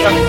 ஸ்தோத்திரம்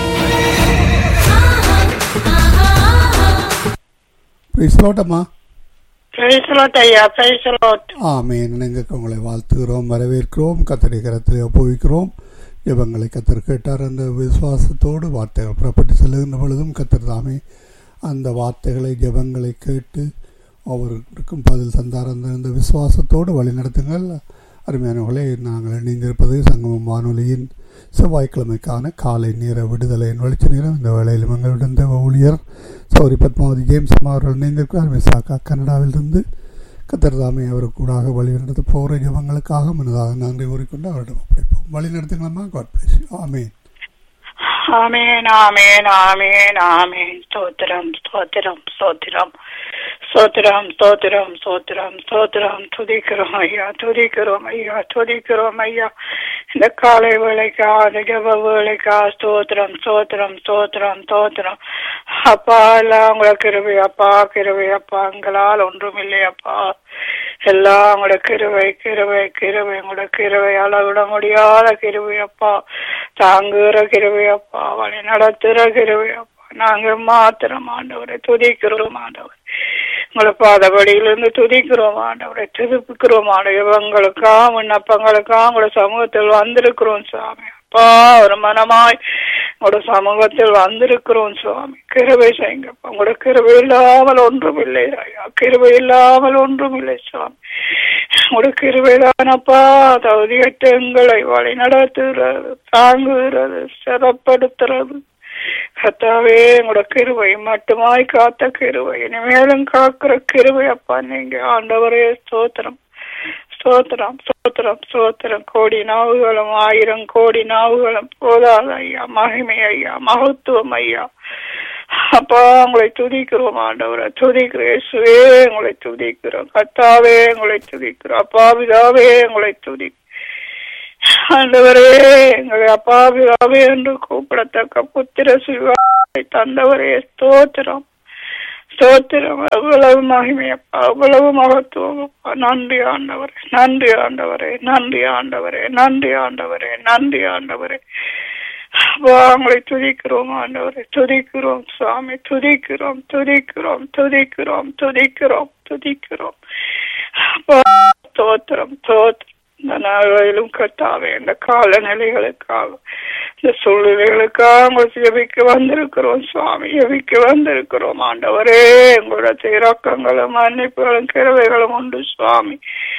பிரிஸ்லோட்டம்மா பிரைசலோட் ஐயா பிரைசலோட் ஆமேன் இணைந்திருக்க உங்களை வாழ்த்துகிறோம் வரவேற்கிறோம் கத்தடி கரத்தில் ஒப்புவிக்கிறோம் இவங்களை கத்தர் கேட்டார் அந்த விசுவாசத்தோடு வார்த்தைகள் புறப்பட்டு செல்லுகின்ற பொழுதும் கத்தர் தாமே அந்த வார்த்தைகளை ஜெபங்களை கேட்டு அவருக்கும் பதில் தந்தார் அந்த இந்த விசுவாசத்தோடு வழி நடத்துங்கள் அருமையானவர்களே நாங்கள் இணைந்திருப்பது சங்கமம் வானொலியின் செவ்வாய்க்கிழமைக்கான காலை நேர விடுதலையின் வெளிச்ச நேரம் இந்த வேளையில் எங்களுடன் தேவ ஊழியர் சௌரி பத்மாவதி ஜேம்ஸ் அம்மா அவர்கள் இணைந்திருக்கிறார் மிசாக்கா கனடாவிலிருந்து கத்தர்தாமே அவருக்கு கூடாக வழி நடத்த போகிற ஜபங்களுக்காக மனதாக நன்றி கூறிக்கொண்டு அவரிடம் ஒப்படைப்போம் வழி நடத்துங்களம்மா காட் பிளஸ் ஆமேன் ஆமேன் ஆமேன் ஆமேன் ஆமேன் ஸ்தோத்திரம் ஸ்தோத்திரம் ஸ்தோத்திரம் ஸ்தோத்திரம் ஸ்தோத்திரம் ஸ்தோத்திரம் ஸ்தோத்திரம் துதிக்கிறோம் ஐயா துதிக்கிறோம் ஐயா துதிக்கிறோம் ஐயா இந்த காலை வேலைக்கா அந்த ஜப வேலைக்கா ஸ்தோத்திரம் ஸ்தோத்திரம் ஸ்தோத்திரம் ஸ்தோத்திரம் அப்பா எல்லாம் உங்களை கிருபை அப்பா கிருபை அப்பா எங்களால் ஒன்றும் இல்லை அப்பா எல்லாம் உங்களோட கிருவை கிருவை கிருவை உங்களோட கிருவை அளவிட முடியாத கிருவை அப்பா தாங்குகிற கிருவை அப்பா வழி நடத்துகிற கிருவை அப்பா நாங்க மாத்திரம் ஆண்டவரை துதிக்கிறோம் ஆண்டவர் உங்களை பாதபடியிலிருந்து துதிக்கிறோம் ஆண்டவரை திருப்பிக்கிறோம் ஆண்டவர் இவங்களுக்கா விண்ணப்பங்களுக்கா உங்களோட சமூகத்தில் வந்திருக்கிறோம் சாமி அப்பா ஒரு மனமாய் உங்களோட சமூகத்தில் வந்திருக்கிறோம் சுவாமி கிருபை செய்யுங்கப்பா உங்களோட கிருபை இல்லாமல் ஒன்றும் இல்லை ஐயா கிருபை இல்லாமல் ஒன்றும் இல்லை சுவாமி உங்களோட கிருபை தானப்பா தகுதியற்ற எங்களை வழி நடத்துகிறது தாங்குகிறது சிறப்படுத்துறது கத்தாவே உங்களோட கிருவை மட்டுமாய் காத்த கிருவை இனிமேலும் காக்கிற கிருவை அப்பா நீங்க ஆண்டவரே ஸ்தோத்திரம் ஸ்தோத்திரம் ஸ்தோத்திரம் ஸ்தோத்திரம் கோடி நாவுகளும் ஆயிரம் கோடி நாவுகளும் போதாத ஐயா மகிமை ஐயா மகத்துவம் ஐயா அப்பா உங்களை துதிக்கிறோம் ஆண்டவரை துதிக்கிற இயேசுவே உங்களை துதிக்கிறோம் கத்தாவே உங்களை துதிக்கிறோம் அப்பா பிதாவே உங்களை துதி ஆண்டவரே எங்களை அப்பா பிதாவே என்று கூப்பிடத்தக்க புத்திர சிவாவை தந்தவரே ஸ்தோத்திரம் ஸ்தோத்திரம் அவ்வளவு மகிமை அப்பா அவ்வளவு மகத்துவம் அப்பா நன்றி ஆண்டவரே நன்றி ஆண்டவரே நன்றி ஆண்டவரே நன்றி ஆண்டவரே நன்றி ஆண்டவரே அப்பா உங்களை துதிக்கிறோம் ஆண்டவரே துதிக்கிறோம் சுவாமி துதிக்கிறோம் துதிக்கிறோம் துதிக்கிறோம் துதிக்கிறோம் துதிக்கிறோம் அப்பா ஸ்தோத்திரம் ஸ்தோத்திரம் இந்த நாளிலும் கத்தாவே இந்த காலநிலைகளுக்காக இந்த சூழ்நிலைகளுக்காக உங்கள் ஜெபிக்க வந்திருக்கிறோம் சுவாமி ஜெபிக்க வந்திருக்கிறோம் ஆண்டவரே உங்களோட இறக்கங்களும் மன்னிப்புகளும் கிழவைகளும் உண்டு சுவாமி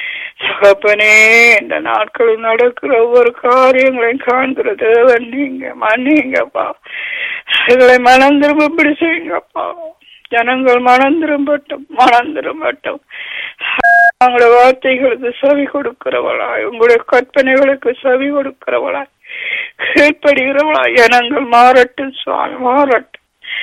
சகப்பனே இந்த நாட்களில் நடக்கிற ஒவ்வொரு காரியங்களையும் காண்கிற தேவன் நீங்க மன்னிங்கப்பா எங்களை மனம் திரும்பப்படி செய்யுங்கப்பா ஜனங்கள் மனம் திரும்பட்டும் மனம் திரும்பட்டும் உங்களுடைய வார்த்தைகளுக்கு செவி கொடுக்கிறவளாய் உங்களுடைய கற்பனைகளுக்கு செவி கொடுக்கிறவளாய் கீழ்ப்படுகிறவளாய் ஜனங்கள் மாறட்டும் சுவாமி மாறட்டும்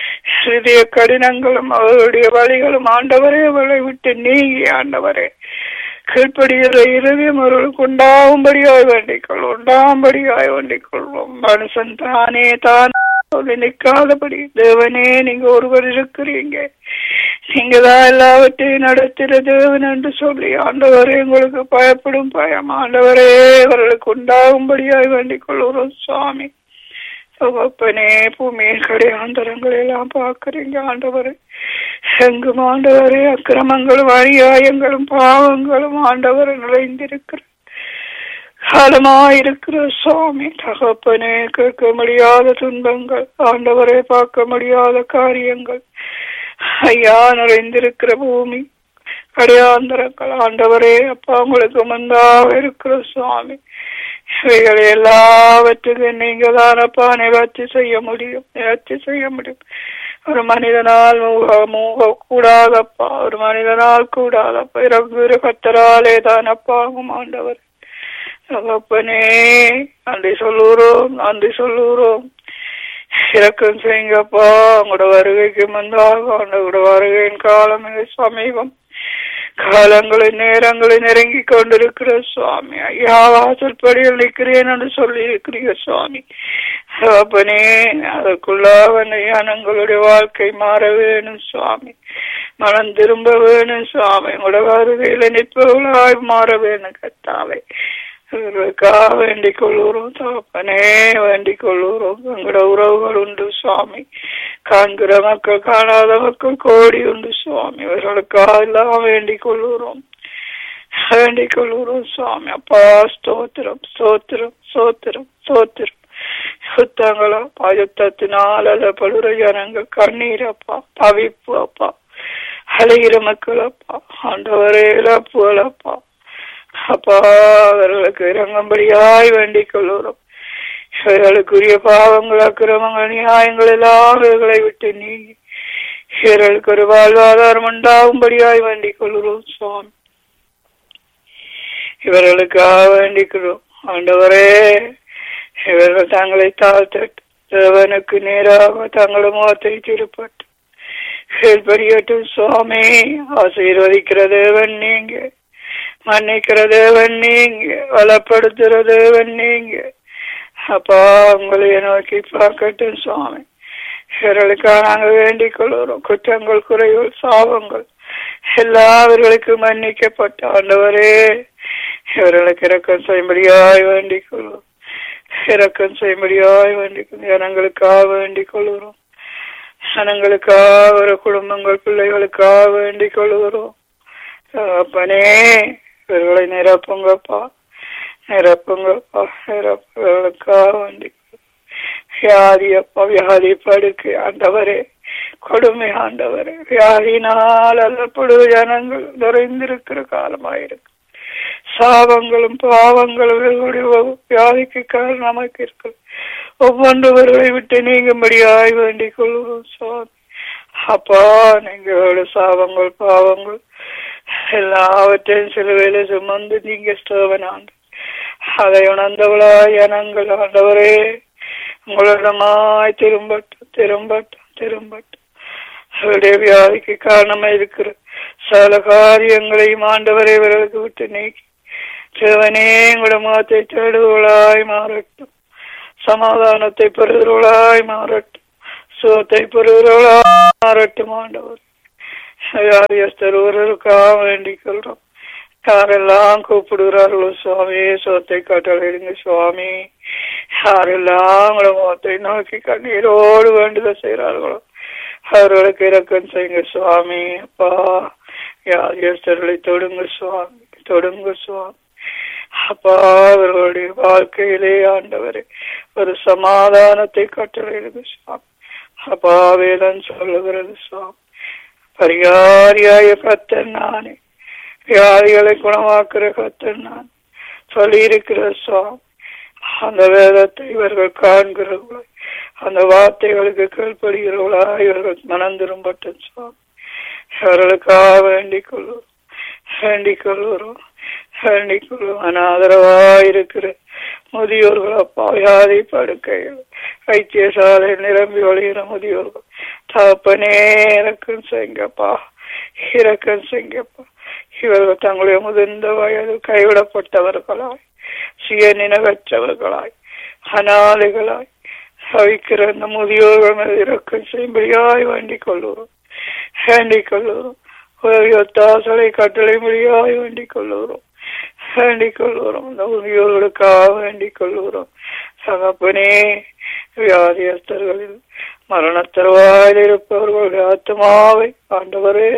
இதய கடினங்களும் அவருடைய வழிகளும் ஆண்டவரே அவளை விட்டு நீங்கி ஆண்டவரே கீழ்ப்படுகிற இருதயம் அவர்களுக்கு உண்டாகும்படியாய் வேண்டிக் கொள்வோம் உண்டாகும்படியாய் வேண்டிக் கொள்வோம் மனுஷன் தானே தான் சொல்லி நிற்காதபடி தேவனே நீங்க ஒருவர் இருக்கிறீங்க நீங்க தான் எல்லாவற்றையும் நடத்துகிற தேவன் என்று சொல்லி ஆண்டவரே உங்களுக்கு பயப்படும் பயம் ஆண்டவரே அவர்களுக்கு உண்டாகும்படியாய் வேண்டிக் கொள்கிறோம் சுவாமி தகப்பனே பூமியின் கடையாந்தரங்கள் எல்லாம் பார்க்கறீங்க ஆண்டவரே எங்கும் ஆண்டவரே அக்கிரமங்களும் அநியாயங்களும் பாவங்களும் ஆண்டவர் நிறைந்திருக்கிற காலமாயிருக்கிற சுவாமி தகப்பனே கேட்க முடியாத துன்பங்கள் ஆண்டவரை பார்க்க முடியாத காரியங்கள் ஐயா நிறைந்திருக்கிற பூமி கடையாந்தரங்கள் ஆண்டவரே அப்பா உங்களுக்கு முன்பாக இருக்கிற சுவாமி இவைகளை எல்லாவற்றுக்கும் நீங்க தானப்பா நிவர்த்தி செய்ய முடியும் நிவர்த்தி செய்ய முடியும் ஒரு மனிதனால் மூக மூக கூடாதப்பா ஒரு மனிதனால் கூடாதப்பா இறங்குகிற கத்தராலே தானப்பா ஆகும் ஆண்டவர் தகப்பனே நன்றி சொல்லுறோம் நன்றி சொல்லுறோம் இறக்கம் செய்யுங்கப்பா உங்களோட வருகைக்கு முன்பாக உங்களோட வருகையின் காலம் மிக சமீபம் காலங்களின் நேரங்களை நெருங்கி கொண்டிருக்கிற சுவாமி ஐயா வாசற்படியில் நிற்கிறேன் என்று சொல்லி இருக்கிறீங்க சுவாமி அப்பனே அதற்குள்ளாக ஞானங்களுடைய வாழ்க்கை மாற வேணும் சுவாமி மனம் திரும்ப வேணும் சுவாமி உங்களோட வருகையில நிற்பவர்களாய் மாற வேணும் கத்தாவை இவர்களுக்காக வேண்டிக் கொள்ளுகிறோம் தகப்பனே வேண்டிக் கொள்ளுகிறோம் எங்களோட உறவுகள் உண்டு சுவாமி காண்கிற மக்கள் காணாத மக்கள் கோடி உண்டு சுவாமி இவர்களுக்காக எல்லாம் வேண்டிக் கொள்ளுகிறோம் வேண்டிக் கொள்ளுகிறோம் சுவாமி அப்பா ஸ்தோத்திரம் ஸ்தோத்திரம் ஸ்தோத்திரம் ஸ்தோத்திரம் யுத்தங்களோ யுத்தத்தினால் அல்லப்படுற ஜனங்கள் கண்ணீர் அப்பா தவிப்பு அப்பா அழுகிற மக்கள் அப்பா ஆண்டவரே இழப்புகள் அப்பா அப்பா அவர்களுக்கு இறங்கும்படியாய் வேண்டிக் கொள்ளுகிறோம் இவர்களுக்குரிய பாவங்கள் அக்கிரமங்கள் நியாயங்கள் எல்லாம் இவர்களை விட்டு நீங்கி இவர்களுக்கு ஒரு வாழ்வாதாரம் உண்டாகும்படியாய் வேண்டிக் கொள்கிறோம் சுவாமி இவர்களுக்காக வேண்டிக்கிறோம் ஆண்டவரே இவர்கள் தங்களை தாழ்த்தட்டு தேவனுக்கு நேராக தங்களது முகத்தை திருப்பட்டு கீழ்படியட்டும் சுவாமி ஆசீர்வதிக்கிற தேவன் நீங்க மன்னிக்கிற தேவன் நீங்க வளப்படுத்துற தேவன் நீங்க அப்பா உங்களை நோக்கி பார்க்கட்டும் சுவாமி இவர்களுக்காக நாங்கள் வேண்டிக் கொள்கிறோம் குற்றங்கள் குறைகள் சாபங்கள் எல்லாவர்களுக்கு மன்னிக்கப்பட்ட ஆண்டவரே இவர்களுக்கு இறக்கம் செய்யும்படியாய் வேண்டிக் கொள்வோம் இறக்கம் செய்யும்படியாய் வேண்டிக் ஜனங்களுக்காக வேண்டிக் கொள்கிறோம் ஜனங்களுக்காக ஒரு குடும்பங்கள் பிள்ளைகளுக்காக வேண்டிக் கொள்கிறோம் அப்பனே இவர்களை நிரப்புங்கப்பா நிரப்புங்கப்பா நிரப்புகளுக்காக வேண்டிக் வியாதி அப்பா வியாதி படுக்கை ஆண்டவரே கொடுமை ஆண்டவரே வியாதினால் அல்லப்படுவது ஜனங்கள் நிறைந்திருக்கிற காலமாயிருக்கு சாபங்களும் பாவங்களும் இவர்களுடைய வியாதிக்கு காரணமாக இருக்கு ஒவ்வொன்றுவர்களை விட்டு நீங்கும்படியாய் வேண்டிக் கொள்வோம் சுவாமி அப்பா நீங்களோட சாபங்கள் பாவங்கள் எல்லாவற்றையும் சிலுவையில சுமந்து நீங்க ஸ்டோவனாண்டு அதை உணர்ந்தவளாய் ஜனங்கள் ஆண்டவரே உங்களிடமாய் திரும்பட்டும் திரும்பட்டும் திரும்பட்டும் அவருடைய வியாதிக்கு காரணமா இருக்கிற சகல காரியங்களையும் ஆண்டவரை இவர்களுக்கு விட்டு நீக்கி தேவனே உங்களோட முகத்தை தேடுவளாய் மாறட்டும் சமாதானத்தை பெறுகிறவளாய் மாறட்டும் சுகத்தை பெறுகிறவளாய் மாறட்டும் ஆண்டவர் யாரியஸ்தர் ஒருவருக்காக வேண்டிக் கொள்றோம் யாரெல்லாம் கூப்பிடுகிறார்களோ சுவாமி சுகத்தை கட்டளையிடுங்க சுவாமி யாரெல்லாம் உங்களோட முகத்தை நோக்கி கண்ணீரோடு வேண்டுதல் செய்கிறார்களோ அவர்களுக்கு இறக்கம் செய்யுங்க சுவாமி அப்பா யாரியஸ்தர்களை தொடுங்க சுவாமி தொடுங்க சுவாமி அப்பா அவர்களுடைய வாழ்க்கையிலே ஆண்டவரே ஒரு சமாதானத்தை கட்டளையிடுங்க சுவாமி அப்பா வேதன் சொல்லுகிறது சுவாமி பரிகாரியாய கத்தன் நானே வியாதிகளை குணமாக்குற கத்தன் நான் சொல்லி இருக்கிற சுவாமி அந்த வேதத்தை இவர்கள் காண்கிறவர்களாய் அந்த வார்த்தைகளுக்கு கீழ்ப்படுகிறவர்களா இவர்கள் மனம் திரும்பட்டும் சுவாமி இவர்களுக்காக வேண்டிக் கொள்வோம் வேண்டிக் கொள்வோம் வேண்டிக் கொள்வோம் அனாதரவாயிருக்கிற முதியோர்கள் அப்பா வியாதி படுக்கைகள் வைத்தியசாலை நிரம்பி ஒழிகிற முதியோர்கள் தகப்பனே இறக்கம் செய்ங்கப்பா இறக்கம் செய்ங்கப்பா இவர்கள் தங்களுடைய முதிர்ந்த வயது கைவிடப்பட்டவர்களாய் சுய நினைவற்றவர்களாய் அனாதைகளாய் சவிக்கிற அந்த முதியோர்கள் மீது இறக்கம் செய்யும்படியாய் வேண்டிக் கொள்ளுகிறோம் வேண்டிக் கொள்ளுகிறோம் ஒத்தாசலை கட்டளை முடியாய் வேண்டிக் கொள்ளுகிறோம் வேண்டிக் கொள்ளுகிறோம் அந்த முதியோர்களுக்காக வேண்டிக் கொள்ளுகிறோம் சகப்பனே வியாதியஸ்தர்களில் மரணத்தருவாயில் இருப்பவர்களுடைய ஆத்மாவை ஆண்டவரே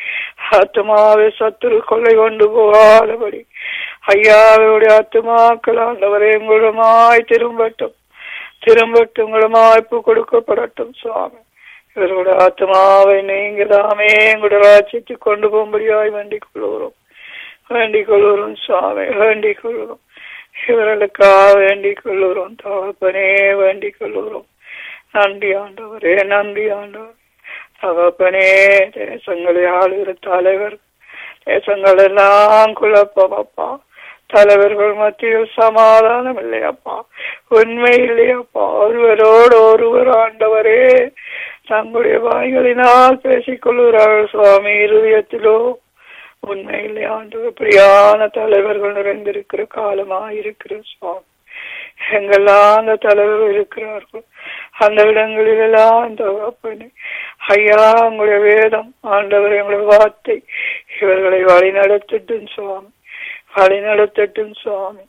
ஆத்மாவை சத்துரு கொள்ளை கொண்டு போகாதபடி ஐயாவுடைய ஆத்மாக்கள் ஆண்டவரே உங்களுமாய் திரும்பட்டும் திரும்பட்டும் உங்களுமாய்ப்பு கொடுக்கப்படட்டும் சுவாமி இவர்களுடைய ஆத்மாவை நீங்க தாமே எங்களுடைய ராஜ்யத்தை கொண்டு போகும்படியாய் வேண்டிக் கொள்கிறோம் வேண்டிக் கொள்கிறோம் சுவாமி வேண்டிக் கொள்கிறோம் இவர்களுக்காக வேண்டிக் கொள்கிறோம் தகப்பனே வேண்டிக் கொள்கிறோம் நன்றி ஆண்டவரே நன்றி ஆண்டவர் தகப்பனே தேசங்களை ஆளுகிற தலைவர் தேசங்கள் எல்லாம் குழப்பமப்பா தலைவர்கள் மத்தியில் சமாதானம் இல்லையப்பா உண்மை இல்லையப்பா ஒருவரோடு ஒருவர் ஆண்டவரே தங்களுடைய வாய்களினால் பேசிக் கொள்கிறார்கள் சுவாமி இருதயத்திலோ உண்மை இல்லை ஆண்டு பிரியான தலைவர்கள் நிறைந்திருக்கிற காலமா இருக்கிற சுவாமி எங்கெல்லாம் அந்த தலைவர்கள் இருக்கிறார்கள் அந்த இடங்களில் எல்லாம் தகப்பனே ஐயா உங்களுடைய வேதம் ஆண்டவர் எங்களுடைய வார்த்தை இவர்களை வழி நடத்தட்டும் சுவாமி வழி நடத்தட்டும் சுவாமி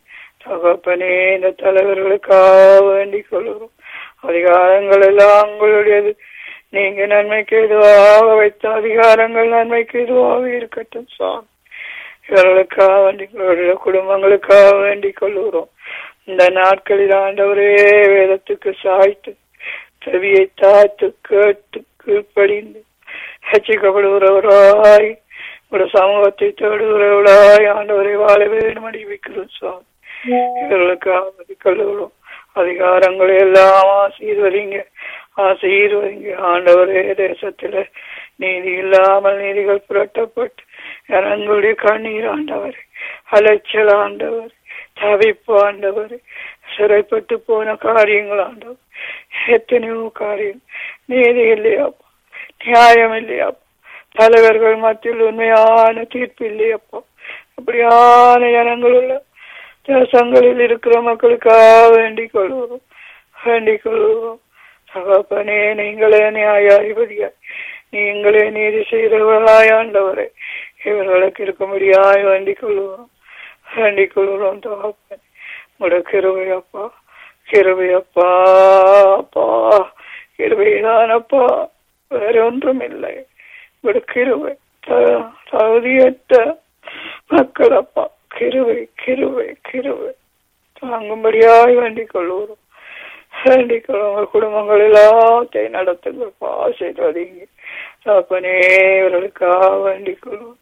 தகப்பனே இந்த தலைவர்களுக்காக வேண்டிக் கொள்கிறோம் அதிகாரங்கள் எல்லாம் உங்களுடையது நீங்க நன்மைக்கு எதுவாக வைத்த அதிகாரங்கள் நன்மைக்கு எதுவாக இருக்கட்டும் சுவாமி இவர்களுக்காக வேண்டிக் கொள்ளுடைய குடும்பங்களுக்காக வேண்டிக் கொள்ளுகிறோம் இந்த நாட்களில் ஆண்டவரே வேதத்துக்கு சாய்த்து செவியை தாத்து கேட்டு கீழ்ப்படிந்து ஹச்சிக்கப்படுகிறவராய் ஒரு சமூகத்தை தேடுகிறவர்களாய் ஆண்டவரை வாழ வேண்டும் அடிவிக்கிறோம் சுவாமி இவர்களுக்காக கல்லுகிறோம் அதிகாரங்களை எல்லாம் ஆசீர்வதிங்க ஆசீர்வதிங்க ஆண்டவரே தேசத்துல நீதி இல்லாமல் நீதிகள் புரட்டப்பட்டு எங்களுடைய கண்ணீர் ஆண்டவர் அலைச்சல் ஆண்டவர் தவிப்பு ஆண்டவர் சிறைப்பட்டு போன காரியங்கள் ஆண்டவர் எத்தனையோ காரியம் நீதி இல்லையாப்பா நியாயம் இல்லையாப்பா தலைவர்கள் மத்தியில் உண்மையான தீர்ப்பு இல்லையப்பா அப்படியான ஜனங்கள் உள்ள தேசங்களில் இருக்கிற மக்களுக்காக வேண்டிக் கொள்வோம் வேண்டிக் கொள்வோம் சகப்பனே நீங்களே நியாயாதிபதியாய் நீங்களே நீதி செய்தவர்களாய் ஆண்டவரே இவர்களுக்கு இருக்கும்படியாய் வேண்டிக் கொள்வோம் வேண்டிக் கொள்கிறோம் தகப்பன் உங்களோட கிருபையப்பா கிருபையப்பா அப்பா கிருபைதானப்பா வேற ஒன்றும் இல்லை உங்களோட கிருபை தகுதியற்ற மக்களப்பா கிருவை கிருவை கிருவை தாங்கும்படியாய் வேண்டிக் கொள்வோம் வேண்டிக் கொள்ளுங்க குடும்பங்கள் எல்லாத்தையும் நடத்துங்க ஆசீர்வதிங்க தகப்பனே இவர்களுக்காக வேண்டிக் கொள்வோம்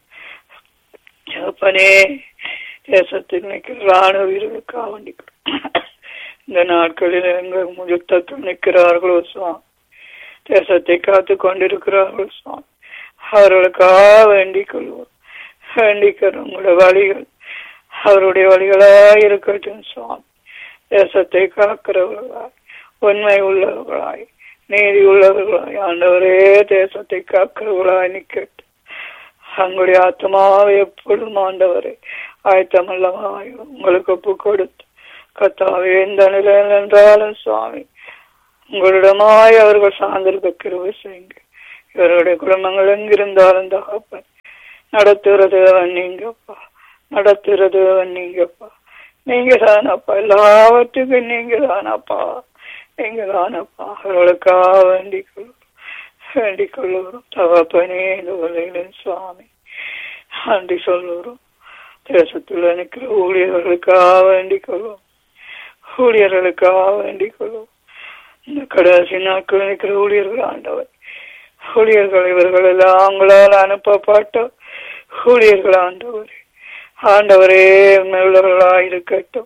தகப்பனே தேசத்தில் நிற்கிற ராணுவ வீரர்களுக்காக வேண்டிக் கொள்வோம் இந்த நாட்களில் எங்க யுத்தத்தில் நிற்கிறார்களோ சுவாமி தேசத்தை காத்து கொண்டிருக்கிறார்களோ சுவாமி அவர்களுக்காக வேண்டிக் கொள்வோம் வேண்டிக்கிறோம் உங்களோட வழிகள் அவருடைய வழிகளாய் இருக்கட்டும் சுவாமி தேசத்தை காக்கிறவர்களாய் உண்மை உள்ளவர்களாய் நீதி உள்ளவர்களாய் ஆண்டவரே தேசத்தை காக்கிறவர்களாய் நிக்கட்டும் தங்களுடைய ஆத்மாவை எப்பொழுதும் ஆண்டவரே ஆயத்தமல்லமாய் உங்களுக்கு ஒப்பு கொடுத்து கத்தாவே எந்த நிலையில் என்றாலும் சுவாமி உங்களிடமாய் அவர்கள் சார்ந்திருக்க கிருவை செய்யுங்க இவருடைய குடும்பங்கள் எங்கிருந்தாலும் தகப்பன் நடத்துகிற தேவன் நீங்கப்பா நடத்துகிற தேவன் நீங்கப்பா நீங்க தானப்பா எல்லாவற்றுக்கும் நீங்க தானப்பா நீங்க தானப்பா அவர்களுக்காக வேண்டிக் கொள்ளும் வேண்டிக் கொள்ளுகிறோம் தகப்பனே இந்த உலகிலும் சுவாமி நன்றி சொல்லுகிறோம் தேசத்தில் நிற்கிற ஊழியர்களுக்காக வேண்டிக் கொள்வோம் ஊழியர்களுக்காக வேண்டிக் கொள்வோம் இந்த கடைசி நாட்கள் நிற்கிற ஊழியர்கள் ஆண்டவர் ஊழியர்கள் இவர்கள் எல்லாம் உங்களால் அனுப்பப்பட்ட ஊழியர்கள் ஆண்டவர் ஆண்டவரே உள்ளவர்களாக இருக்கட்டும்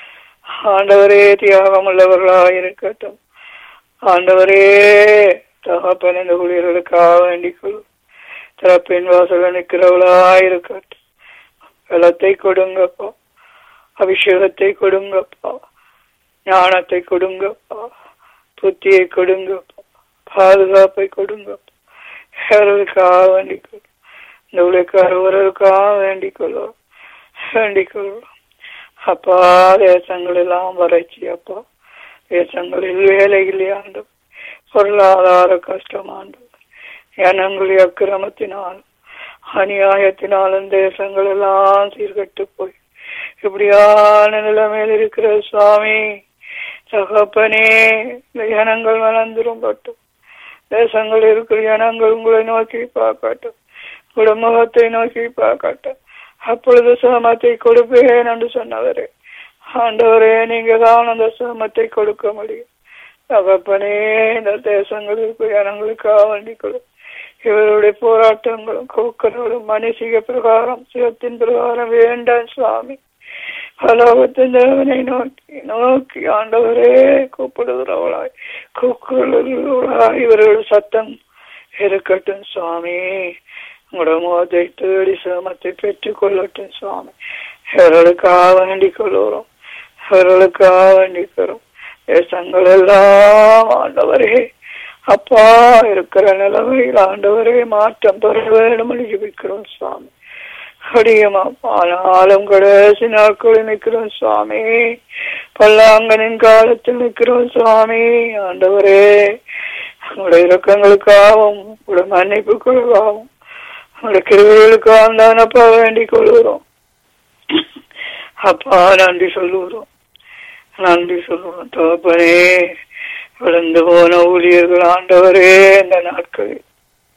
ஆண்டவரே தியாகம் உள்ளவர்களாக இருக்கட்டும் ஆண்டவரே தகப்பன் இந்த ஊழியர்களுக்காக வேண்டிக் கொள்ளும் திறப்பின் வாசல நிற்கிறவர்களாக இருக்கட்டும் பலத்தை கொடுங்கப்பா அபிஷேகத்தை கொடுங்கப்பா ஞானத்தை கொடுங்கப்பா புத்தியை கொடுங்கப்பா பாதுகாப்பை கொடுங்கப்பா யாருக்காக வேண்டிக் கொள்ளும் இந்த உலகார ஒருவருக்காக வேண்டிக் கொள்வோம் வேண்டிக் கொள்வோம் அப்பா தேசங்கள் எல்லாம் வறட்சி அப்பா தேசங்களில் வேலை இல்லையாண்டு பொருளாதார கஷ்டமாண்டு ஜனங்களுடைய அக்கிரமத்தினாலும் அநியாயத்தினாலும் தேசங்கள் எல்லாம் சீர்கட்டு போய் இப்படியான நிலைமையில் இருக்கிற சுவாமி தகப்பனே இந்த ஜனங்கள் வளர்ந்துரும்பட்டும் தேசங்கள் இருக்கிற ஜனங்கள் உங்களை நோக்கி பார்க்கட்டும் குடும்பத்தை நோக்கி பார்க்கட்டும் அப்பொழுது சிரமத்தை கொடுப்பேன் என்று சொன்னவரே ஆண்டவரே நீங்க தான் அந்த சிரமத்தை கொடுக்க முடியும் தகப்பனே இந்த தேசங்களுக்கு ஜனங்களுக்காக வேண்டிக் கொடு இவருடைய போராட்டங்களும் கூக்கல்களும் மனுஷிக பிரகாரம் சிவத்தின் பிரகாரம் வேண்டாம் சுவாமி பலவத்தின் தேவனை நோக்கி நோக்கி ஆண்டவரே கூப்பிடுகிறவளாய் கூக்குறவளாய் இவர்கள் சத்தம் இருக்கட்டும் சுவாமி உங்களோட முகத்தை தேடி சிரமத்தை பெற்றுக் கொள்ளட்டும் சுவாமி இவர்களுக்காக வேண்டிக் கொள்கிறோம் இவர்களுக்காக வேண்டிக்கிறோம் தேசங்கள் எல்லாம் ஆண்டவரே அப்பா இருக்கிற நிலைமையில் ஆண்டவரே மாற்றம் பெற வேண்டும் ஜபிக்கிறோம் சுவாமி அடியமாப்பா ஆனாலும் கடைசி நாட்களில் நிற்கிறோம் சுவாமி பல்லாங்கனின் காலத்தில் நிற்கிறோம் சுவாமி ஆண்டவரே உங்களுடைய இறக்கங்களுக்காகவும் உங்களுடைய மன்னிப்புகளுக்காகவும் உங்களுடைய கிருவிகளுக்காகவும் தானப்பா வேண்டிக் கொள்கிறோம் அப்பா நன்றி சொல்லுகிறோம் நன்றி சொல்லுவோம் தகப்பனே விழுந்து போன ஊழியர்கள் ஆண்டவரே இந்த நாட்களில்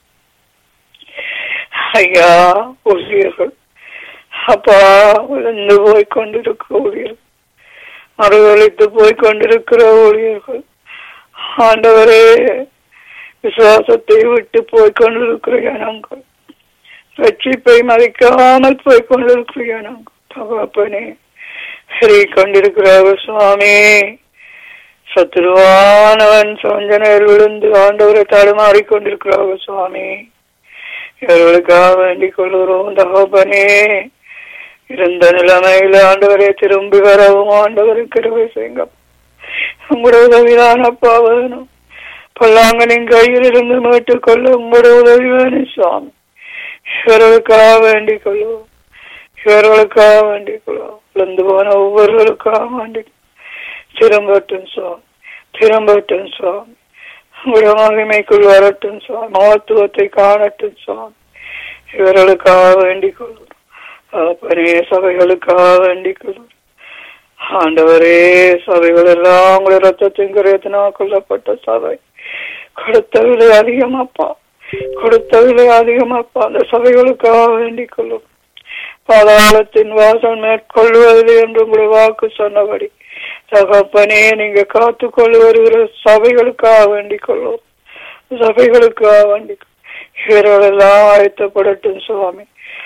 ஐயா ஊழியர்கள் அப்பா விழுந்து போய் கொண்டிருக்கிற ஊழியர்கள் மறுதளித்து போய் கொண்டிருக்கிற ஊழியர்கள் ஆண்டவரே விசுவாசத்தை விட்டு போய் கொண்டிருக்கிற ஜனங்கள் ரட்சிப்பை மதிக்காமல் போய் கொண்டிருக்கிற ஜனங்கள் தகப்பனே சரி கொண்டிருக்கிறார்கள் சுவாமி சத்துருவானவன் சோஞ்சனையில் விழுந்து ஆண்டவரை தடுமாறி கொண்டிருக்கிறார்கள் சுவாமி இவர்களுக்காக வேண்டிக் கொள்கிறோம் தகப்பனே இருந்த நிலைமையில ஆண்டவரை திரும்பி வரவும் ஆண்டவரை கிருவை செய்யுங்க உங்களுடைய உதவிதான் அப்பா வேணும் பல்லாங்கனின் கையில் இருந்து மீட்டுக் கொள்ள உங்களுடைய உதவி வேணும் சுவாமி இவர்களுக்காக வேண்டிக் கொள்வோம் இவர்களுக்காக வேண்டிக் கொள்வோம் விழுந்து போன ஒவ்வொருவருக்காக வேண்டி திரும்பட்டும் சுவாமி திரும்பட்டும் சுவாமி உங்களுடைய மகிமைக்குள் வரட்டும் சுவாமி மகத்துவத்தை காணட்டும் சுவாமி இவர்களுக்காக வேண்டிக் கொள்வோம் அப்பனே சபைகளுக்காக வேண்டிக் கொள்வோம் ஆண்டவரே சபைகள் எல்லாம் உங்களுடைய ரத்தத்தின் கரையத்தினால் கொல்லப்பட்ட சபை கொடுத்த விலை அதிகமாப்பா கொடுத்த விலை அதிகமாப்பா அந்த சபைகளுக்காக வேண்டிக் கொள்ளும் பாதாளத்தின் வாசல் மேற்கொள்வதில்லை என்று உங்களுடைய வாக்கு சொன்னபடி தகப்பனே நீங்க காத்து கொண்டு வருகிற சபைகளுக்காக வேண்டிக் கொள்வோம் சபைகளுக்காக வேண்டிக் இவர்களெல்லாம் ஆயத்தப்படட்டும் சுவாமி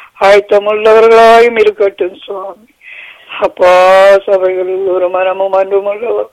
ஆயத்தமுள்ளவர்களாயும் இருக்கட்டும் சுவாமி அப்பா சபைகளில் ஒரு மனமும் அன்பும் உள்ளவர்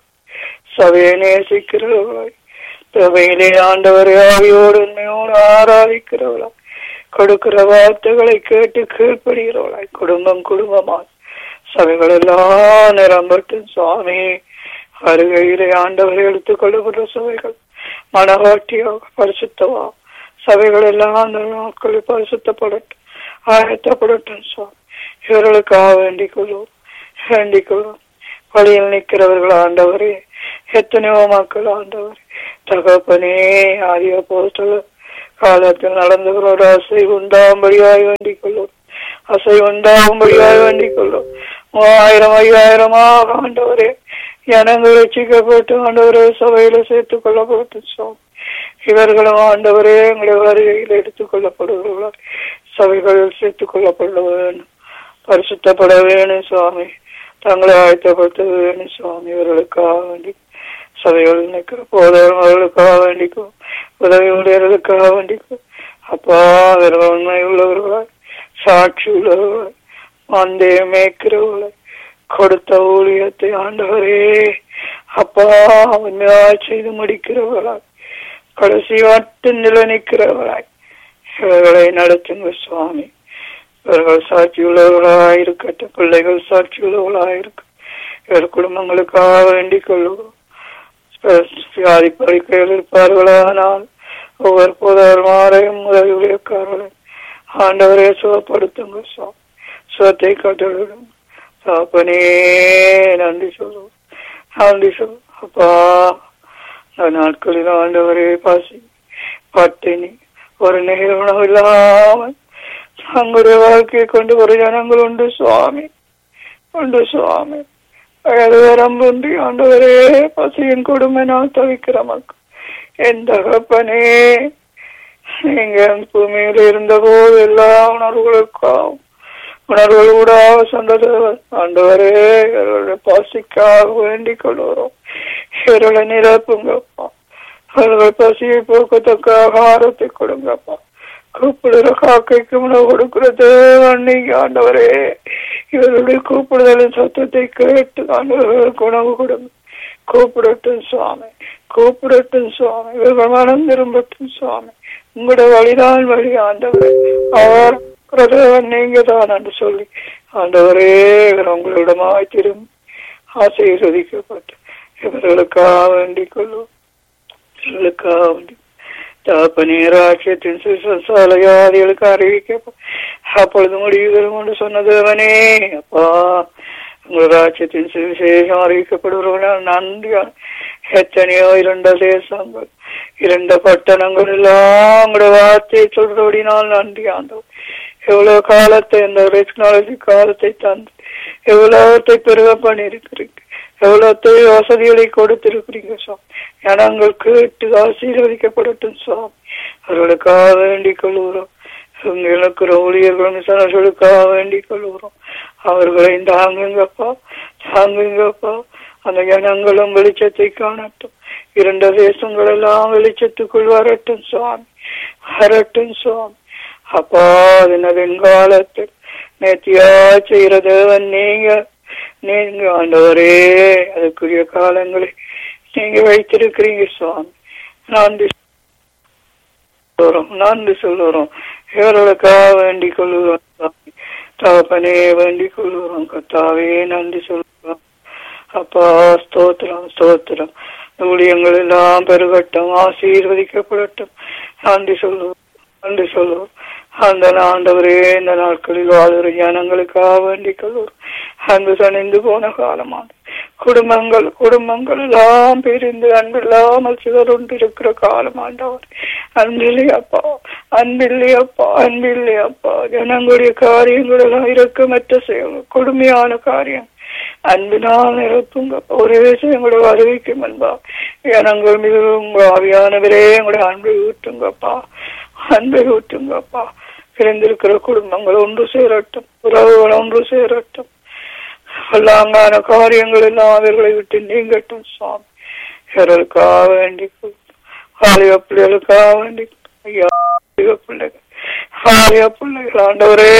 சபையை நேசிக்கிறவர்களாய் சபையிலே ஆண்டவரை ஆவியோடு உண்மையோடு ஆராதிக்கிறவர்களாய் கொடுக்கிற வார்த்தைகளை கேட்டு கீழ்ப்படுகிறவளாய் குடும்பம் குடும்பமாய் சபைகள் எல்லாம் நிரம்பட்டும் சுவாமி அருகையிலே ஆண்டவரை எடுத்துக் கொள்ளுகிற சபைகள் மனவாட்டியாக பரிசுத்தவா சபைகள் எல்லாம் அந்த நாட்களில் பரிசுத்தப்படட்டும் ஆயத்தப்படட்டும் சுவாமி இவர்களுக்காக வேண்டிக் கொள்வோம் வேண்டிக் கொள்வோம் வழியில் நிற்கிறவர்கள் ஆண்டவரே எத்தனையோ மக்கள் ஆண்டவர் தகப்பனே ஆரிய போஸ்டல் காலத்தில் நடந்தவரோட அசை உண்டாகும்படியாய் வேண்டிக் கொள்ளும் அசை உண்டாகும்படியாய் வேண்டிக் கொள்ளும் மூவாயிரம் ஐயாயிரமாக ஆண்டவரே ஜனங்கள் ரசிக்கப்பட்டு ஆண்டவரே சபையில சேர்த்துக் கொள்ளப்பட்டு சுவாமி இவர்களும் ஆண்டவரே எங்களுடைய வருகையில் எடுத்துக் கொள்ளப்படுகிறார்கள் சபைகளில் சேர்த்துக் கொள்ளப்பட வேணும் பரிசுத்தப்பட வேணும் சுவாமி தங்களை ஆயத்தப்படுத்த வேணும் சுவாமி இவர்களுக்காக வேண்டி சபைகள் நிற்கிற போதவர்கள் அவர்களுக்காக வேண்டிக்கும் உதவி உடையவர்களுக்காக வேண்டிக்கும் அப்பா அவர்கள் உண்மை உள்ளவர்களாய் சாட்சி உள்ளவர்களாய் மந்தே மேய்க்கிறவர்களாய் கொடுத்த ஊழியத்தை ஆண்டவரே அப்பா உண்மையாய் செய்து முடிக்கிறவர்களாய் கடைசி மட்டும் நிலை நிற்கிறவர்களாய் இவர்களை நடத்துங்க சுவாமி இவர்கள் சாட்சி உள்ளவர்களாக இருக்கட்டும் பிள்ளைகள் சாட்சி உள்ளவர்களாக இருக்கும் இவர் குடும்பங்களுக்காக வேண்டிக் கொள்ளுவோம் வியாதி பறிக்கையில் இருப்பார்களானால் ஒவ்வொரு புதர்மாரையும் உதவி உடையக்காரர்கள் ஆண்டவரே சுகப்படுத்துங்க சுவாமி சுகத்தை கட்டளிடும் சாப்பனே நன்றி சொல்லுவோம் நன்றி சொல்லுவோம் அப்பா இந்த நாட்களில் ஆண்டவரே பாசி பட்டினி ஒரு நேர உணவு இல்லாமல் தங்களுடைய வாழ்க்கையை கொண்டு ஒரு ஜனங்கள் உண்டு சுவாமி உண்டு சுவாமி வயது வரம்புன்றி ஆண்டவரே பசியின் கொடுமை நான் தவிக்கிற மக்கள் என் தகப்பனே நீங்க பூமியில் இருந்த போது எல்லா உணர்வுகளுக்காகவும் உணர்வுகளூடாக சொந்ததேவன் ஆண்டவரே இவர்களுடைய பசிக்காக வேண்டிக் கொள்கிறோம் இவர்களை நிரப்புங்கப்பா அவர்கள் பசியை போக்கத்தக்க ஆகாரத்தை கொடுங்கப்பா கூப்பிடுற காக்கைக்கு உணவு கொடுக்கிற தேவன் நீங்க ஆண்டவரே இவருடைய கூப்பிடுதலின் சத்தத்தை கேட்டு ஆண்டவர்களுக்கு உணவு கொடுங்க கூப்பிடட்டும் சுவாமி கூப்பிடட்டும் சுவாமி இவர்கள் மனம் திரும்பட்டும் சுவாமி உங்களுடைய வழிதான் வழி ஆண்டவரே அவர் பிரதேவன் நீங்க தான் என்று சொல்லி ஆண்டவரே இவர் உங்களிடமாய் திரும்பி ஆசீர்வதிக்கப்பட்டு இவர்களுக்காக வேண்டிக் கொள்வோம் இவர்களுக்காக வேண்டி தாப்பனே ராட்சியத்தின் சுசாலையாதிகளுக்கு அறிவிக்க அப்பொழுது முடிவுகளும் கொண்டு சொன்னதவனே அப்பா உங்கள் ராட்சியத்தின் சுவிசேஷம் அறிவிக்கப்படுகிறவர்கள் நன்றி எத்தனையோ இரண்ட தேசங்கள் இரண்ட பட்டணங்கள் எல்லாம் உங்களோட வார்த்தையை சொல்றபடினால் நன்றி ஆண்டவர் எவ்வளவு காலத்தை இந்த டெக்னாலஜி காலத்தை தந்து எவ்வளவத்தை பெருக பண்ணியிருக்கிறீங்க எவ்வளவு வசதிகளை கொடுத்திருக்கிறீங்க சுவாமி ஜனங்கள் கேட்டு ஆசீர்வதிக்கப்படட்டும் சுவாமி அவர்களுக்காக வேண்டிக் கொள்கிறோம் இழக்கிற ஊழியர்களும் சனர்களுக்காக வேண்டிக் கொள்கிறோம் அவர்களை தாங்குங்கப்பா தாங்குங்கப்பா அந்த ஜனங்களும் வெளிச்சத்தை காணட்டும் இரண்ட தேசங்கள் எல்லாம் வெளிச்சத்துக்குள் வரட்டும் சுவாமி வரட்டும் சுவாமி அப்பா அதனதின் காலத்தில் நேத்தியா செய்கிற தேவன் நீங்க நீங்க ஆண்டவரே அதுக்குரிய காலங்களை நீங்க வைத்திருக்கிறீங்க சுவாமி நன்றி சொல்லுறோம் நன்றி சொல்லுறோம் இவர்களுக்காக வேண்டிக் கொள்ளுகிறோம் சுவாமி தகப்பனே வேண்டிக் கொள்ளுகிறோம் கத்தாவே நன்றி சொல்லுகிறோம் அப்பா ஸ்தோத்திரம் ஸ்தோத்திரம் ஊழியங்கள் எல்லாம் பெருகட்டும் ஆசீர்வதிக்கப்படட்டும் நன்றி சொல்லுவோம் நன்றி சொல்லுவோம் அந்த ஆண்டவரே இந்த நாட்களில் வாழ்கிற ஜனங்களுக்காக வேண்டிக் கொள்வோம் அன்பு தணிந்து போன காலமான குடும்பங்கள் குடும்பங்கள் எல்லாம் பிரிந்து அன்பு இல்லாமல் சிதறுண்டு இருக்கிற காலம் ஆண்டவர் அன்பில்லையப்பா அன்பில்லையப்பா அன்பில்லையப்பா ஜனங்களுடைய காரியங்கள் எல்லாம் இறக்கமற்ற செயல் கொடுமையான காரியம் அன்பினால் நிரப்புங்க ஒரே எங்களுடைய வருகைக்கு முன்பா ஜனங்கள் மிகவும் ஆவியானவரே எங்களுடைய அன்பை ஊற்றுங்கப்பா அன்பை ஊற்றுங்கப்பா பிறந்திருக்கிற குடும்பங்கள் ஒன்று சேரட்டும் உறவுகள் ஒன்று சேரட்டும் எல்லாங்கான காரியங்கள் எல்லாம் அவர்களை விட்டு நீங்கட்டும் சுவாமி இவர்களுக்காக வேண்டிக் ஆலய பிள்ளைகளுக்காக வேண்டி ஐயா ஆலய பிள்ளைகள் ஆலய பிள்ளைகள் ஆண்டவரே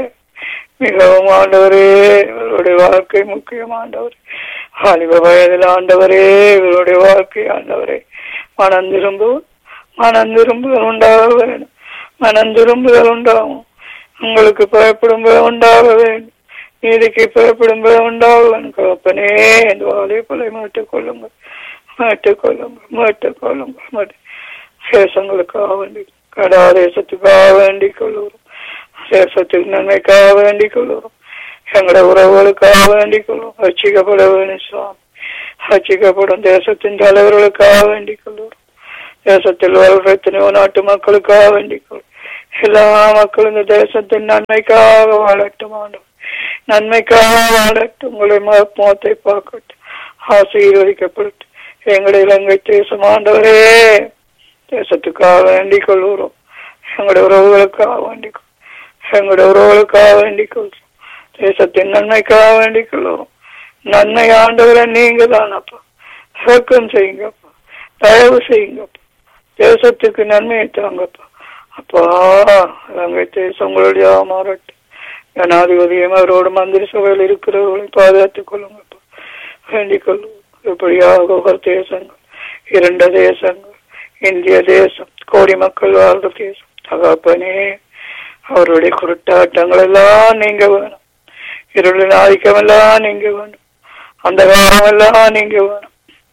மிகவும் ஆண்டவரே இவருடைய வாழ்க்கை முக்கியம் ஆண்டவர் வாலிப வயதில் ஆண்டவரே இவருடைய வாழ்க்கை ஆண்டவரே மனம் திரும்பு மனம் திரும்புதல் உண்டாக வேண்டும் மனம் திரும்புதல் உண்டாகும் உங்களுக்கு பயப்படும் உண்டாக வேண்டும் நீதிக்கு பயப்படும் உண்டாக வேண்டும் கப்பனே இந்த வாழை பிள்ளை மாட்டிக் கொள்ளுங்கள் மாட்டிக் கொள்ளுங்கள் மாட்டிக் கொள்ளுங்கள் மாட்டி சேஷங்களுக்காக வேண்டி கடா தேசத்துக்காக வேண்டிக் கொள்ளுகிறோம் தேசத்துக்கு நன்மைக்காக வேண்டிக் கொள்ளுகிறோம் எங்களுடைய உறவுகளுக்காக வேண்டிக் கொள்ளும் ரட்சிக்கப்பட வேண்டும் சுவாமி ரட்சிக்கப்படும் தேசத்தின் தலைவர்களுக்காக வேண்டிக் கொள்ளுகிறோம் தேசத்தில் வாழ்கிற எத்தனையோ நாட்டு மக்களுக்காக வேண்டிக் கொள்ளும் எல்லா மக்களும் இந்த தேசத்தின் நன்மைக்காக வாழட்டும் ஆண்டவர் நன்மைக்காக வாழட்டும் உங்களை முகத்தை பார்க்கட்டும் ஆசீர்வதிக்கப்படட்டும் எங்களுடைய இலங்கை தேசம் ஆண்டவரே தேசத்துக்காக வேண்டிக் கொள்கிறோம் எங்களுடைய உறவுகளுக்காக வேண்டிக் எங்களுடைய உறவுகளுக்காக வேண்டிக் கொள்கிறோம் தேசத்தின் நன்மைக்காக வேண்டிக் கொள்கிறோம் நன்மை ஆண்டவரை நீங்க தானப்பா இறக்கம் செய்யுங்கப்பா தயவு செய்யுங்கப்பா தேசத்துக்கு நன்மையை தாங்கப்பா அப்பா இலங்கை தேசம் உங்களுடைய மாறட்டும் ஜனாதிபதியும் அவரோட மந்திரி சபையில் இருக்கிறவர்களை பாதுகாத்துக் கொள்ளுங்கப்பா வேண்டிக் கொள்ளும் இப்படியாக ஒவ்வொரு தேசங்கள் இரண்டு தேசங்கள் இந்திய தேசம் கோடி மக்கள் வாழ்ற தேசம் தகப்பனே அவருடைய குருட்டாட்டங்கள் எல்லாம் நீங்க வேணும் இருளின் ஆதிக்கம் எல்லாம் நீங்க வேணும் அந்த காலம் எல்லாம் நீங்க வேணும்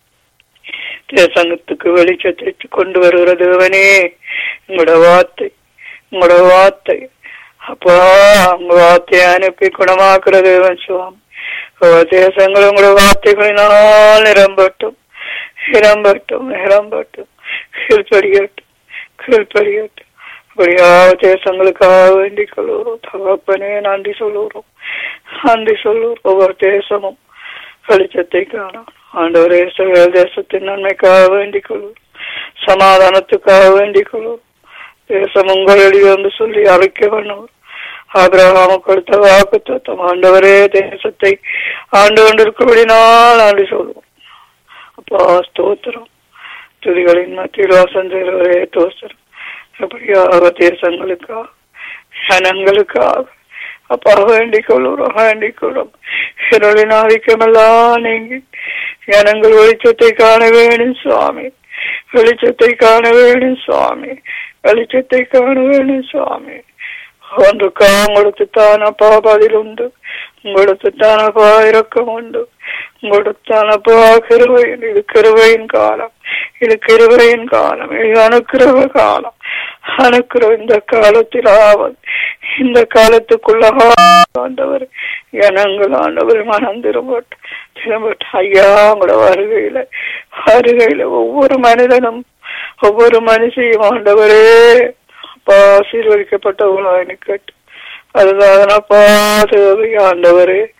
தேசங்கத்துக்கு வெளிச்சத்தை கொண்டு வருகிற தேவனே உங்களோட வார்த்தை உங்களோட வார்த்தை அப்பா உங்க வார்த்தையை அனுப்பி குணமாக்குற தேவன் சுவாமி தேசங்கள் உங்களோட வார்த்தைகளினால் நிரம்பட்டும் நிரம்பட்டும் நிரம்பட்டும் கீழ்படியட்டும் கீழ்படியட்டும் அப்படியாக தேசங்களுக்காக வேண்டிக் கொள்கிறோம் தகப்பனே நன்றி சொல்லுகிறோம் நன்றி சொல்லுகிறோம் ஒவ்வொரு தேசமும் வெளிச்சத்தை காணும் ஆண்டவரே இஸ்ரவேல் தேசத்தின் நன்மைக்காக வேண்டிக் கொள்வோம் சமாதானத்துக்காக வேண்டிக் கொள்வோம் தேசம் உங்களிடையே என்று சொல்லி அழைக்க பண்ணுவோம் ஆபிரகாம கொடுத்த வாக்கு தத்துவம் ஆண்டவரே தேசத்தை ஆண்டு கொண்டிருக்கபடினால் ஆண்டு சொல்லுவோம் அப்பா ஸ்தோத்திரம் துதிகளின் மத்தியில் வாசம் செய்கிறவரே தோசரம் எப்படியாக தேசங்களுக்காக ஜனங்களுக்காக அப்பா வேண்டிக் கொள்ளுறோம் வேண்டிக் கொள்ளும் இருளின் ஆதிக்கமெல்லாம் நீங்கி ஜனங்கள் வெளிச்சத்தை காண வேணும் சுவாமி வெளிச்சத்தை காண வேணும் சுவாமி வெளிச்சத்தை காண வேணும் சுவாமி ஒன்றுக்கா உங்களுக்கு தானப்பா பதில் உண்டு உங்களுக்கு தானப்பா இறக்கம் உண்டு உங்களுக்கு தானப்பா கிருவையின் இது கிருவையின் காலம் இது கிருவையின் காலம் இது அனுக்கிரவ காலம் அனுக்கிற இந்த காலத்தில் ஆவது இந்த காலத்துக்குள்ள ஆண்டவர் ஜனங்கள் ஆண்டவர் மனம் திரும்பட்டு திரும்பட்டு ஐயா உங்களோட வருகையில வருகையில ஒவ்வொரு மனிதனும் ஒவ்வொரு மனுஷையும் ஆண்டவரே அப்பா ஆசீர்வதிக்கப்பட்டவங்களா எனக்கு அதுதான் அப்பா தேவை ஆண்டவரே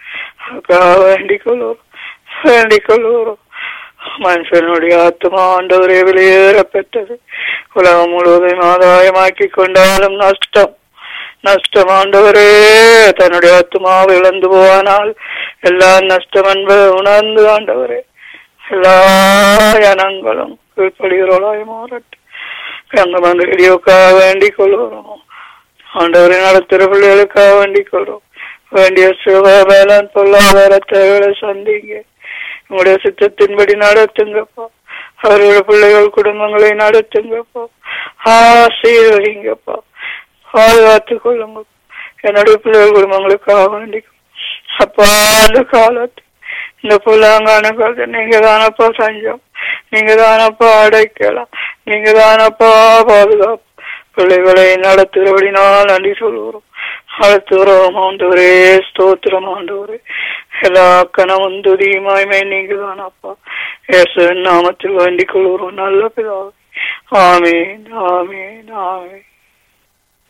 அதுக்காக வேண்டிக் கொள்வோம் வேண்டிக் கொள்வோம் மனுஷனுடைய ஆத்மா ஆண்டவரே வெளியேற பெற்றது உலகம் முழுவதும் ஆதாயமாக்கி கொண்டாலும் நஷ்டம் நஷ்டம் ஆண்டவரே தன்னுடைய ஆத்மாவை இழந்து போவானால் எல்லா நஷ்டம் என்பதை உணர்ந்து ஆண்டவரே எல்லா ஜனங்களும் கீழ்ப்படுகிறவளாய் மாறட்டும் எங்க வந்து ரேடியோக்காக வேண்டிக் கொள்கிறோம் ஆண்டவரை நடத்துகிற பிள்ளைகளுக்காக வேண்டிக் கொள்றோம் வேண்டிய சிவ வேளாண் பொருளாதார தேவைகளை சந்திங்க உங்களுடைய சித்தத்தின்படி நடத்துங்கப்பா அவருடைய பிள்ளைகள் குடும்பங்களை நடத்துங்கப்பா ஆசீர்வதிங்கப்பா பாதுகாத்துக் கொள்ளுங்க என்னுடைய பிள்ளைகள் குடும்பங்களுக்காக வேண்டி அப்பா அந்த காலத்து இந்த புல்லாங்கான காலத்தை நீங்க தானப்பா சஞ்சம் நீங்க தானப்பா அடைக்கலாம் நீங்க தானப்பா பாதுகாப்பு பிள்ளைகளை நடத்துகிறபடினால் நன்றி சொல்லுகிறோம் நடத்துகிறோம் ஆண்டவரே ஸ்தோத்திரம் ஆண்டவரே எல்லா கணவன் துதியுமாய்மை நீங்க தானப்பா இயேசுவின் நாமத்தில் வேண்டிக் கொள்கிறோம் நல்ல பிதாவே ஆமேன் ஆமேன் ஆமேன்